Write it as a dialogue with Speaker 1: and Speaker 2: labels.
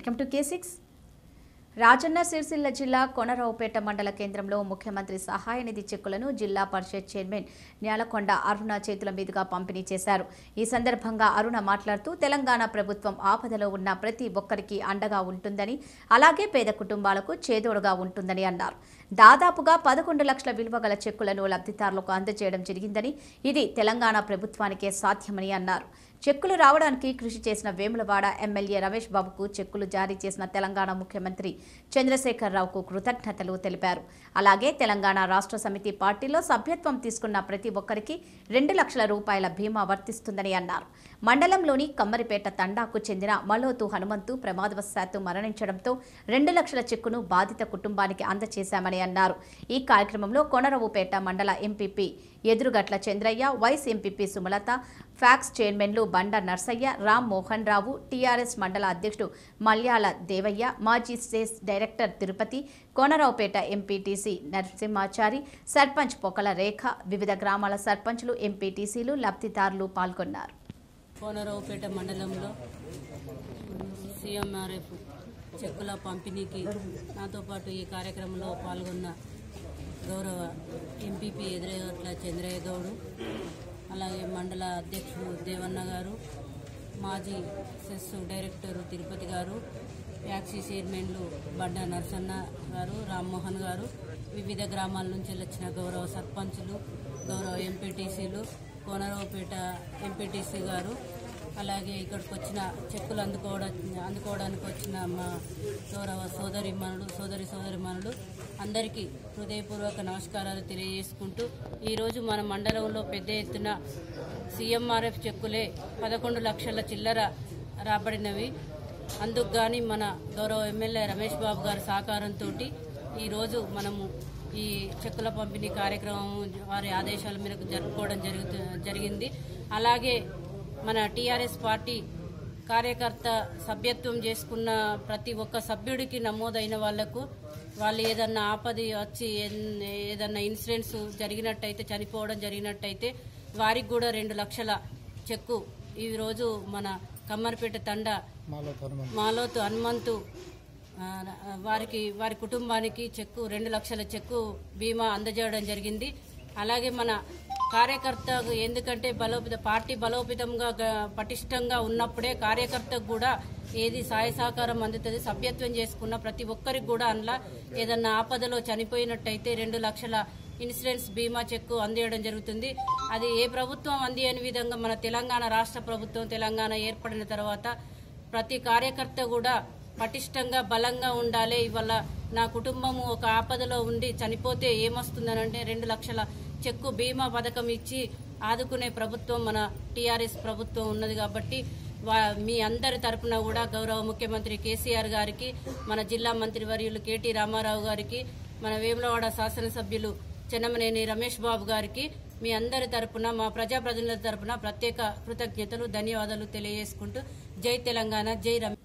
Speaker 1: welcome to K six Rajanna Sircilla జిల్లా కొనరావుపేట మండల కేంద్రంలో ముఖ్యమంత్రి సహాయ నిధి చెక్కులను జిల్లా పరిషత్ చైర్మన్ న్యాలకొండ అరుణ చేతుల మీదుగా పంపిణీ చేశారు ఈ సందర్భంగా అరుణ మాట్లాడుతూ తెలంగాణ ప్రభుత్వం ఆపదలో ఉన్న ప్రతి ఒక్కరికి అండగా ఉంటుందని అలాగే పేద కుటుంబాలకు చేదోడుగా ఉంటుందని అన్నారు దాదాపుగా పదకొండు లక్షల విలువ గల చెక్కులను లబ్ధిదారులకు అందజేయడం జరిగిందని ఇది తెలంగాణ ప్రభుత్వానికే సాధ్యమని అన్నారు చెక్కులు రావడానికి కృషి చేసిన వేములవాడ ఎమ్మెల్యే రమేష్ బాబుకు చెక్కులు జారీ చేసిన తెలంగాణ ముఖ్యమంత్రి చంద్రశేఖరరావుకు కృతజ్ఞతలు తెలిపారు అలాగే తెలంగాణ రాష్ట్ర సమితి పార్టీలో సభ్యత్వం తీసుకున్న ప్రతి ఒక్కరికి రెండు లక్షల రూపాయల బీమా వర్తిస్తుందని అన్నారు మండలంలోని కమ్మరిపేట తండాకు చెందిన మలోతు హనుమంతు ప్రమాదవశాత్తు మరణించడంతో రెండు లక్షల చెక్కును బాధిత కుటుంబానికి అందజేశామని అన్నారు ఈ కార్యక్రమంలో కొనరవుపేట మండల MPP Eduruguttala Chandraiah vice MPP Sumalatha PACS చైర్మన్లు బండ నర్సయ్య రామ్ మోహన్ రావు టీఆర్ఎస్ మండల అధ్యక్షుడు మల్యాల దేవయ్య మాజీ CESS director Tirupati Konaraopet MPTC Narasimhachari sarpanch Pokala Rekha వివిధ గ్రామాల సర్పంచ్లు ఎంపీటీసీలు లబ్ధిదారులు పాల్గొన్నారు
Speaker 2: కోనరావుపేట మండలంలో సీఎంఆర్ఎఫ్ చెక్కుల పంపిణీకి నాతో పాటు ఈ కార్యక్రమంలో పాల్గొన్న గౌరవ ఎంపీపీ ఎదురగట్ల చంద్రయ్య గౌడు అలాగే మండల అధ్యక్షుడు దేవన్న గారు మాజీ సెస్ డైరెక్టర్ తిరుపతి గారు యాక్సీ చైర్మన్లు బండ నరసన్న గారు రామ్మోహన్ గారు వివిధ గ్రామాల నుంచి వచ్చిన గౌరవ సర్పంచులు గౌరవ ఎంపీటీసీలు కోనరావుపేట ఎంపీటీసీ గారు అలాగే ఇక్కడికి వచ్చిన చెక్కులు అందుకోవడం అందుకోవడానికి వచ్చిన మా గౌరవ సోదరి మనుడు సోదరి సోదరి మనుడు అందరికీ హృదయపూర్వక నమస్కారాలు తెలియజేసుకుంటూ ఈరోజు మన మండలంలో పెద్ద ఎత్తున సీఎంఆర్ఎఫ్ చెక్కులే పదకొండు లక్షల చిల్లర రాబడినవి అందుకు గాని మన గౌరవ ఎమ్మెల్యే రమేష్ బాబు గారి సహకారంతో ఈరోజు మనము ఈ చెక్కుల పంపిణీ కార్యక్రమం వారి ఆదేశాల మేరకు జరుపుకోవడం జరుగుతు జరిగింది అలాగే మన టీఆర్ఎస్ పార్టీ కార్యకర్త సభ్యత్వం చేసుకున్న ప్రతి ఒక్క సభ్యుడికి నమోదైన వాళ్లకు వాళ్ళు ఏదన్నా ఆపది వచ్చి ఏన్- ఏదన్నా ఇన్సిడెంట్స్ జరిగినట్టయితే చనిపోవడం జరిగినట్టయితే వారికి కూడా రెండు లక్షల చెక్కు ఈ రోజు మన కమ్మరిపేట తండ మాలోతు హనుమంతు ఆ, వారికి వారి కుటుంబానికి చెక్కు రెండు లక్షల చెక్కు బీమా అందజేయడం జరిగింది అలాగే మన కార్యకర్త ఎందుకంటే బలోపేత పార్టీ బలోపేతంగా గ- పటిష్టంగా ఉన్నప్పుడే కార్యకర్తకు కూడా ఏది సహాయ సహకారం అందుతుంది సభ్యత్వం చేసుకున్న ప్రతి ఒక్కరికి కూడా అందులో ఏదన్నా ఆపదలో చనిపోయినట్టయితే రెండు లక్షల ఇన్సూరెన్స్ బీమా చెక్కు అందియడం జరుగుతుంది అది ఏ ప్రభుత్వం అందియని విధంగా మన తెలంగాణ రాష్ట్ర ప్రభుత్వం తెలంగాణ ఏర్పడిన తర్వాత ప్రతి కార్యకర్త కూడా పటిష్టంగా బలంగా ఉండాలి ఇవాళ నా కుటుంబము ఒక ఆపదలో ఉండి చనిపోతే ఏమొస్తుందనంటే రెండు లక్షల చెక్కు బీమా పథకం ఇచ్చి ఆదుకునే ప్రభుత్వం మన టీఆర్ఎస్ ప్రభుత్వం ఉన్నది కాబట్టి వా- మీ అందరి తరపున కూడా గౌరవ ముఖ్యమంత్రి కేసీఆర్ గారికి మన జిల్లా మంత్రివర్యులు కేటీ రామారావు గారికి మన వేములవాడ శాసనసభ్యులు చెన్నమనేని రమేష్ బాబు గారికి మీ అందరి తరపున మా ప్రజాప్రతినిధుల తరపున ప్రత్యేక కృతజ్ఞతలు ధన్యవాదాలు తెలియజేసుకుంటూ జై తెలంగాణ జై రమేష్